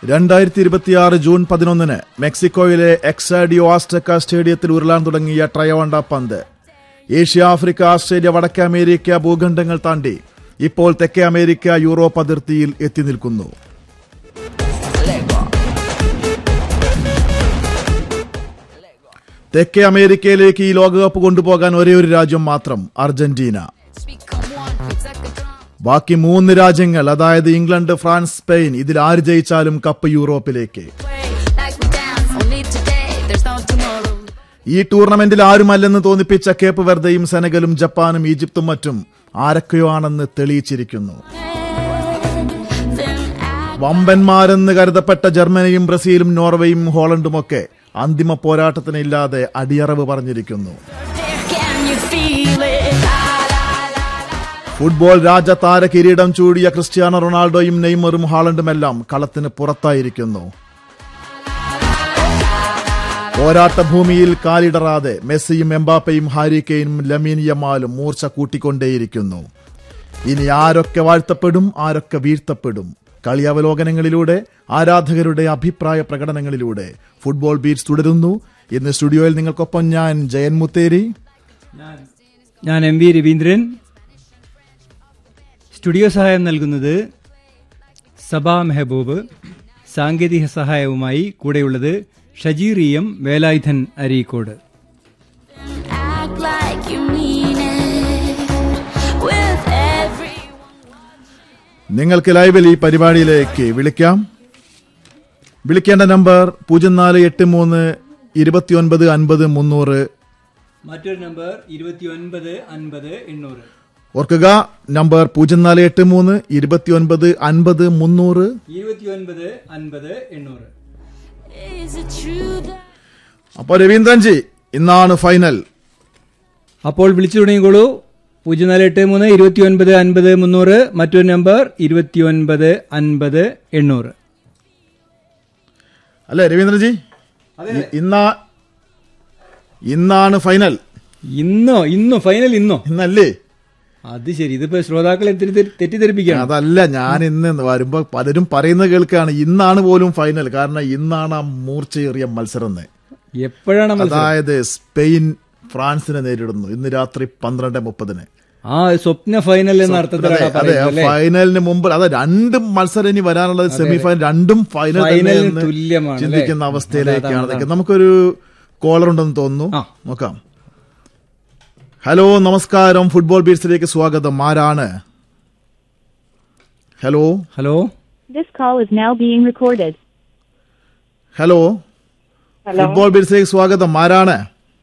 രണ്ടായിരത്തി ഇരുപത്തിയാറ് ജൂൺ പതിനൊന്നിന് മെക്സിക്കോയിലെ എക്സാഡിയോ ആസ്റ്റക്ക സ്റ്റേഡിയത്തിൽ ഉരുളാൻ തുടങ്ങിയ ട്രയോണ്ട പന്ത് ഏഷ്യ ആഫ്രിക്ക ആസ്ട്രേലിയ വടക്കേ അമേരിക്ക ഭൂഖണ്ഡങ്ങൾ താണ്ടി ഇപ്പോൾ തെക്കേ അമേരിക്ക യൂറോപ്പ് അതിർത്തിയിൽ എത്തി നിൽക്കുന്നു തെക്കേ അമേരിക്കയിലേക്ക് ഈ ലോകകപ്പ് കൊണ്ടുപോകാൻ ഒരേ ഒരു രാജ്യം മാത്രം അർജന്റീന ബാക്കി മൂന്ന് രാജ്യങ്ങൾ അതായത് ഇംഗ്ലണ്ട് ഫ്രാൻസ് സ്പെയിൻ ഇതിൽ ആര് ജയിച്ചാലും കപ്പ് യൂറോപ്പിലേക്ക് ഈ ടൂർണമെന്റിൽ ആരുമല്ലെന്ന് തോന്നിപ്പിച്ച കേപ്പ് വെർദയും സെനഗലും ജപ്പാനും ഈജിപ്തും മറ്റും ആരൊക്കെയോ ആണെന്ന് തെളിയിച്ചിരിക്കുന്നു വമ്പന്മാരെന്ന് കരുതപ്പെട്ട ജർമ്മനിയും ബ്രസീലും നോർവേയും ഹോളണ്ടുമൊക്കെ അന്തിമ പോരാട്ടത്തിനില്ലാതെ അടിയറവ് പറഞ്ഞിരിക്കുന്നു ഫുട്ബോൾ രാജതാര കിരീടം ചൂടിയ ക്രിസ്ത്യാനോ റൊണാൾഡോയും നെയ്മറും ഹാളണ്ടുമെല്ലാം കളത്തിന് പുറത്തായിരിക്കുന്നു പോരാട്ട ഭൂമിയിൽ കാലിടറാതെ മെസ്സിയും എംബാപ്പയും ഹാരി കെയിനും ലമീൻ യമാലും മൂർച്ച കൂട്ടിക്കൊണ്ടേയിരിക്കുന്നു ഇനി ആരൊക്കെ വാഴ്ത്തപ്പെടും ആരൊക്കെ വീഴ്ത്തപ്പെടും കളി അവലോകനങ്ങളിലൂടെ ആരാധകരുടെ അഭിപ്രായ പ്രകടനങ്ങളിലൂടെ ഫുട്ബോൾ ബീറ്റ്സ് തുടരുന്നു ഇന്ന് സ്റ്റുഡിയോയിൽ നിങ്ങൾക്കൊപ്പം ഞാൻ ജയൻ മുത്തേരി ഞാൻ എം വി രവീന്ദ്രൻ സ്റ്റുഡിയോ സഹായം നൽകുന്നത് സബാ മെഹബൂബ് സാങ്കേതിക സഹായവുമായി കൂടെയുള്ളത് Shajeer E M Velayudhan Areekode Act like you mean it with every നിങ്ങൾക്ക് ലൈവിൽ ഈ പരിപാടിയിലേക്ക് വിളിക്കാം വിളിക്കേണ്ട നമ്പർ പൂജ്യം നാല് എട്ട് മൂന്ന് ഇരുപത്തിയൊൻപത് അൻപത് മുന്നൂറ് മറ്റൊരു നമ്പർ ഇരുപത്തിയൊൻപത് അൻപത് എണ്ണൂറ് ഓർക്കുക നമ്പർ പൂജ്യം നാല് എട്ട് മൂന്ന് ഇരുപത്തിയൊൻപത് അൻപത് മുന്നൂറ് ഇരുപത്തിയൊൻപത് അൻപത് എണ്ണൂറ് Is it true that അപ്പോൾ രവീന്ദ്രൻജി ഇന്നാണ് ഫൈനൽ അപ്പോൾ വിളിച്ചു തുടങ്ങിക്കോളൂ പൂജ്യം നാല് എട്ട് മൂന്ന് ഇരുപത്തിയൊൻപത് അൻപത് മുന്നൂറ് മറ്റൊരു നമ്പർ ഇരുപത്തിയൊൻപത് അൻപത് എണ്ണൂറ് അല്ലേ രവീന്ദ്രൻജി ഇ- ഇന്നാ ഇന്നാണ് ഫൈനൽ ഇന്നോ ഇന്നോ ഫൈനൽ ഇന്നോ ഇന്നല്ലേ അത് ശരി ഇതിപ്പോ ശ്രോതാക്കളെ തെറ്റി- തെറ്റി- തെറ്റിദ്ധരിപ്പിക്കുകയാണ് അതല്ല ഞാൻ ഇന്ന് വരുമ്പോ പലരും പറയുന്നത് കേൾക്കുകയാണ് ഇന്നാണ് പോലും ഫൈനൽ കാരണം ഇന്നാണ് ആ മൂർച്ചയേറിയ മത്സരം എന്ന്. എപ്പോഴാണ് മത്സരം അതായത് സ്പെയിൻ ഫ്രാൻസിനെ നേരിടുന്നു ഇന്ന് രാത്രി പന്ത്രണ്ട് മുപ്പതിന് ആ സ്വപ്ന ഫൈനൽ എന്ന അതെ അർത്ഥത്തിലാണ് അതെ പറയുന്നത് അല്ലേ? ഫൈനലിന് മുമ്പ് അതെ രണ്ടും മത്സരം ഇനി വരാനുള്ളത് സെമി ഫൈനൽ രണ്ടും ഫൈനൽ ഫൈനലിന് തന്നെയെന്ന് തുല്യമാണ് അല്ലേ? ചിന്തിക്കുന്ന അവസ്ഥയിലേക്കാണ് അതാണ്, നിൽക്കുന്നത്. നമുക്കൊരു കോളർ ഉണ്ടെന്ന് തോന്നുന്നു ആ. നോക്കാം ഹലോ നമസ്കാരം ഫുട്ബോൾ ബീറ്റ്സിലേക്ക് സ്വാഗതം ആരാണ് hello hello This call is now being recorded. Hello hello football ബീറ്റ്സിലേക്ക് സ്വാഗതം ആരാണ്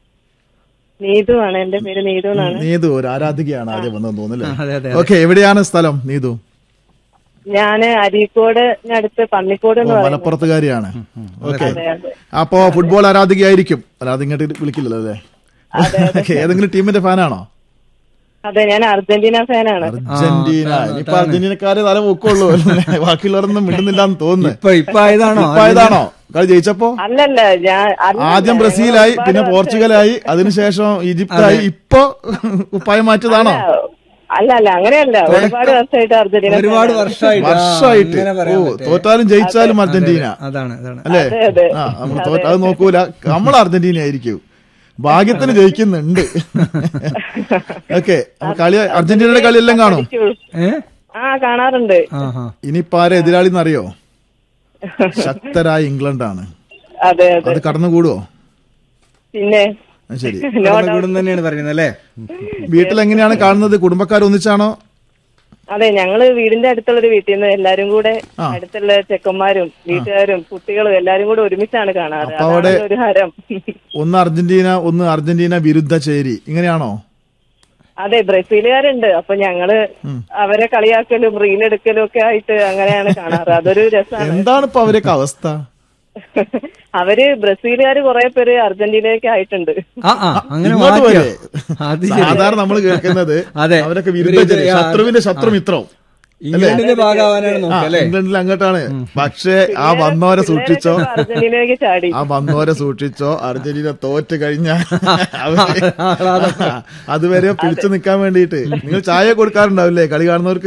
നീതു ആണ് എന്റെ പേര് നീതു എന്നാണ് നീതു ഒരു ആരാധികയാണ് ആദ്യം വന്നെന്ന് അതെ, അതെ, തോന്നുന്നില്ലേ അതെ. ഓക്കെ എവിടെയാണ് സ്ഥലം നീതു ഞാന് അരീക്കോട് അടുത്ത് പന്നിക്കോട് ഓ, എന്ന് പറയുന്നത് മലപ്പുറത്തുകാരിയാണ് ഓക്കെ അതെ അതെ അപ്പോ ഫുട്ബോൾ ആരാധികയായിരിക്കും അല്ലാതെ ഇങ്ങോട്ട് വിളിക്കില്ലല്ലോ അല്ലേ Okay, ഏതെങ്കിലും ടീമിന്റെ ഫാനാണോ അതെ ഞാൻ അർജന്റീന ഫാനാണ് അർജന്റീന അതാണ്, ഇനിയിപ്പോ അർജന്റീനക്കാരെ തല പൊക്കുള്ളൂ ബാക്കിയുള്ളവരൊന്നും മിണ്ടുന്നില്ല എന്ന് തോന്നുന്നു ഇപ്പൊ ഇപ്പൊ ആയതാണോ ഇപ്പൊ ആയതാണോ കളി ജയിച്ചപ്പോ അല്ലല്ല ഞാൻ അല്ലല്ല, ആദ്യം ഞങ്ങൾ ബ്രസീലായി ഒരുപാട് പിന്നെ വർഷം- പോർച്ചുഗലായി അതിനുശേഷം ഈജിപ്തായി ഇപ്പൊ കുപ്പായം മാറ്റിയതാണോ അല്ല അല്ല അങ്ങനെയല്ല ഒരുപാട് വർഷമായിട്ട് അർജന്റീന ഒരുപാട് ഫാനാണ്. വർഷമായിട്ട് ആ, വർഷമായിട്ട് അങ്ങനെ ഓ പറയാൻ പറ്റേ. തോറ്റാലും ജയിച്ചാലും അർജന്റീന അതാണ് അതാണ് അല്ലേ അതെ, അതെ. ആ നമ്മൾ തോറ്റ അത് നോക്കൂല നമ്മൾ അർജന്റീന ആയിരിക്കും ഭാഗ്യത്തിന് ജയിക്കുന്നുണ്ട് ഓക്കെ കളി അർജന്റീനയുടെ കളിയെല്ലാം കാണും പഠിച്ചു. ഏ ആ കാണാറുണ്ട് ആ ഹാ ഇനിയിപ്പോ ആരെ എതിരാളി എന്നറിയോ ശക്തരായ ഇംഗ്ലണ്ടാണ് അതെ അതെ അത് കടന്നുകൂടുവോ പിന്നെ ആ, ശരി നോ കൂടും തന്നെയാണ് പറയുന്നത് അല്ലേ വീട്ടിൽ എങ്ങനെയാണ് കാണുന്നത് കുടുംബക്കാർ ഒന്നിച്ചാണോ അതെ ഞങ്ങള് വീടിന്റെ അടുത്തുള്ള ഒരു വീട്ടിൽ നിന്ന് എല്ലാരും കൂടെ അടുത്തുള്ള ചെക്കന്മാരും വീട്ടുകാരും കുട്ടികളും എല്ലാരും കൂടെ ഒരുമിച്ചാണ് കാണാറ് അപ്പൊ അവിടെ- അതാണ് ഒരു ഹരം ഒന്ന് അർജന്റീന ഒന്ന് അർജന്റീന വിരുദ്ധ ചേരി ഇങ്ങനെയാണോ അതെ ബ്രസീലുകാരുണ്ട് അപ്പൊ ഞങ്ങള് അവരെ കളിയാക്കലും റീലെടുക്കലും ഒക്കെ ആയിട്ട് അങ്ങനെയാണ് കാണാറ് അതൊരു രസമാണ് എന്താണ് ഇപ്പൊ അവരൊക്കെ അവസ്ഥ അവര് ബ്രസീലുകാര് കുറെ പേര് അർജന്റീനയൊക്കെ ആയിട്ടുണ്ട് ആ ആ അങ്ങനെ ഇങ്ങോട്ട് മാറ്റിയോ വരെ. അത് ശരി സാധാരണ നമ്മൾ കേൾക്കുന്നത് അതെ. അവരൊക്കെ ഇവര് വിരുദ്ധ ചേരി ഇത് ആ, ശത്രുവിന്റെ ശത്രു മിത്രം ഇംഗ്ലണ്ടിന്റെ ഭാഗമാവാനാണ് ആ, നോക്കുക അല്ലേ ഇംഗ്ലണ്ടിൽ അങ്ങോട്ടാണ് പക്ഷേ ആ വന്നവരെ സൂക്ഷിച്ചോ പിള്ളേരൊക്കെ അർജന്റീനയിലേക്ക് ചാടി ആ വന്നവരെ സൂക്ഷിച്ചോ അർജന്റീന തോറ്റ് കഴിഞ്ഞാൽ അവര് അതുവരെ പിടിച്ചു നിൽക്കാൻ വേണ്ടിയിട്ട് നിങ്ങൾ ചായ കൊടുക്കാറുണ്ടാവില്ലേ കളി കാണുന്നവർക്ക്